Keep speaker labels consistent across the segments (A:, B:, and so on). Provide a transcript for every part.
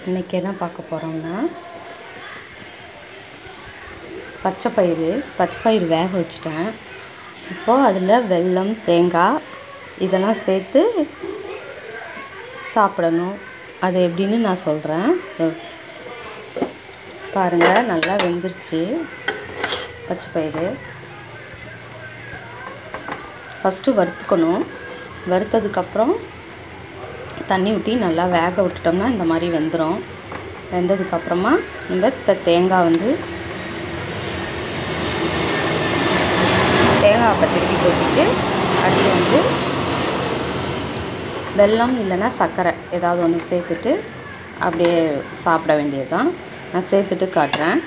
A: இன்றைக்கி என்ன பார்க்க போகிறோம்னா பச்சை பயிறு பச்சை பயிறு வேக வச்சுட்டேன் இப்போது அதில் வெல்லம் தேங்காய் இதெல்லாம் சேர்த்து சாப்பிடணும் அது எப்படின்னு நான் சொல்கிறேன் பாருங்கள் நல்லா வெந்துருச்சு பச்சை பயிறு ஃபஸ்ட்டு வறுத்துக்கணும் வறுத்ததுக்கப்புறம் தண்ணி ஊற்றி நல்லா வேக விட்டுட்டோம்னா இந்த மாதிரி வெந்துடும் வெந்ததுக்கப்புறமா இந்த இப்போ தேங்காய் வந்து தேங்காய் அப்போ திருப்பி கொட்டிட்டு அடுத்து வந்து வெல்லம் இல்லைன்னா சர்க்கரை ஏதாவது ஒன்று சேர்த்துட்டு அப்படியே சாப்பிட வேண்டியது தான் நான் சேர்த்துட்டு காட்டுறேன்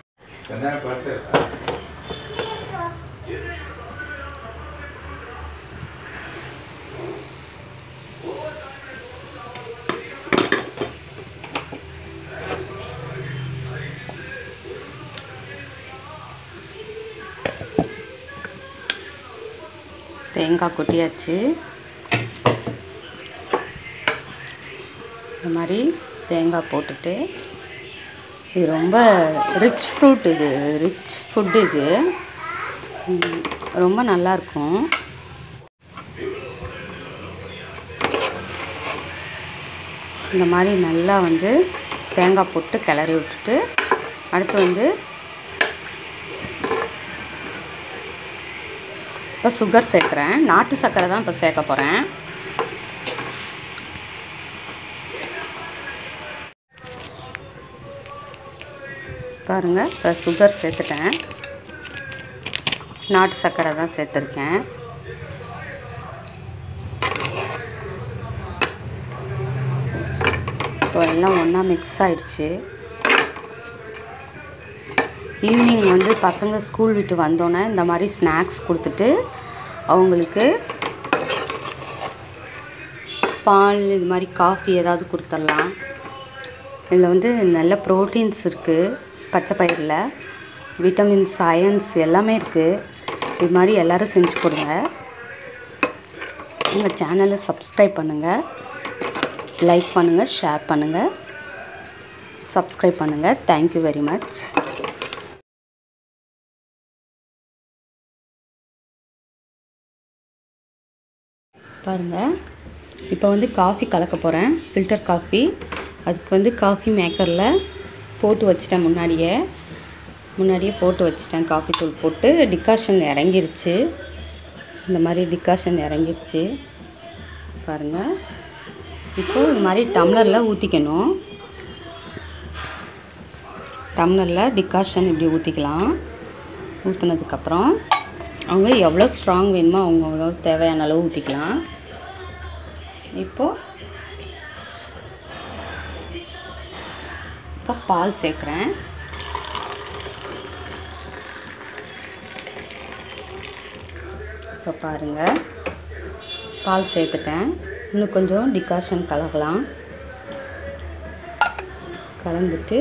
A: தேங்காய் கொட்டியாச்சு இந்த மாதிரி தேங்காய் போட்டுட்டு இது ரொம்ப ரிச் ஃப்ரூட் இது ரிச் ஃபுட்டு இது ம், ரொம்ப நல்லாயிருக்கும் இந்த மாதிரி நல்லா வந்து தேங்காய் போட்டு கிளறி விட்டுட்டு அடுத்து வந்து இப்போ சுகர் சேர்க்குறேன் நாட்டு சர்க்கரை தான் இப்போ சேர்க்க போகிறேன் பாருங்கள் இப்போ சுகர் சேர்த்துட்டேன் நாட்டு சர்க்கரை தான் சேர்த்துருக்கேன் இப்போ எல்லாம் ஒன்றா மிக்ஸ் ஆயிடுச்சு ஈவினிங் வந்து பசங்க ஸ்கூல் விட்டு வந்தோன்னே இந்த மாதிரி ஸ்நாக்ஸ் கொடுத்துட்டு அவங்களுக்கு பால் இது மாதிரி காஃபி ஏதாவது கொடுத்துடலாம் இதில் வந்து நல்ல ப்ரோட்டீன்ஸ் இருக்குது பச்சை பயிரில் விட்டமின்ஸ் அயன்ஸ் எல்லாமே இருக்குது இது மாதிரி எல்லோரும் செஞ்சு கொடுங்க எங்கள் சேனலை சப்ஸ்கிரைப் பண்ணுங்கள் லைக் பண்ணுங்கள் ஷேர் பண்ணுங்கள் சப்ஸ்கிரைப் பண்ணுங்கள் தேங்க்யூ வெரி மச் பாருங்கள் இப்போ வந்து காஃபி கலக்க போகிறேன் ஃபில்டர் காஃபி அதுக்கு வந்து காஃபி மேக்கரில் போட்டு வச்சிட்டேன் முன்னாடியே முன்னாடியே போட்டு வச்சிட்டேன் காஃபி தூள் போட்டு டிகாஷன் இறங்கிருச்சு இந்த மாதிரி டிகாஷன் இறங்கிருச்சு பாருங்கள் இப்போ இந்த மாதிரி டம்ளரில் ஊற்றிக்கணும் டம்ளரில் டிகாஷன் இப்படி ஊற்றிக்கலாம் ஊற்றுனதுக்கப்புறம் அவங்க எவ்வளோ ஸ்ட்ராங் வேணுமோ அவங்க அவ்வளோ தேவையான அளவு ஊற்றிக்கலாம் இப்போது இப்போ பால் சேர்க்குறேன் இப்போ பாருங்கள் பால் சேர்த்துட்டேன் இன்னும் கொஞ்சம் டிகாஷன் கலக்கலாம் கலந்துட்டு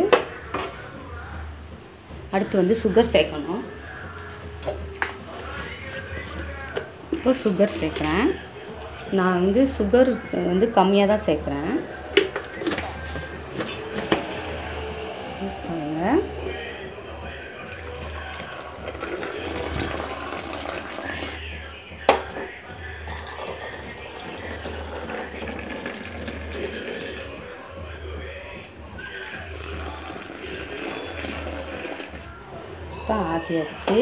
A: அடுத்து வந்து சுகர் சேர்க்கணும் இப்போ சுகர் சேர்க்குறேன் நான் வந்து சுகர் வந்து கம்மியாக தான் சேர்க்குறேன் பாருங்க இப்போ ஆற்றியாச்சு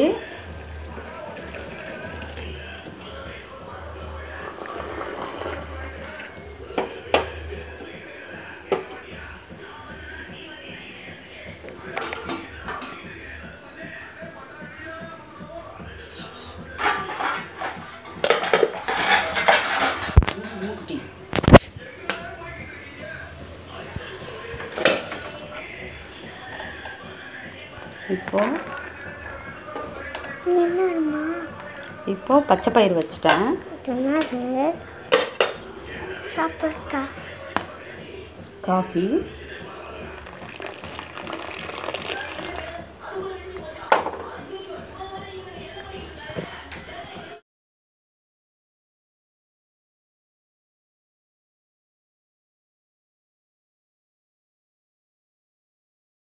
A: மூக்குட்டி இப்போ
B: என்னம்மா
A: இப்போ பச்சை பயிர் வச்சுட்டேன்
B: என்னது சாப்பிட்டா
A: காஃபி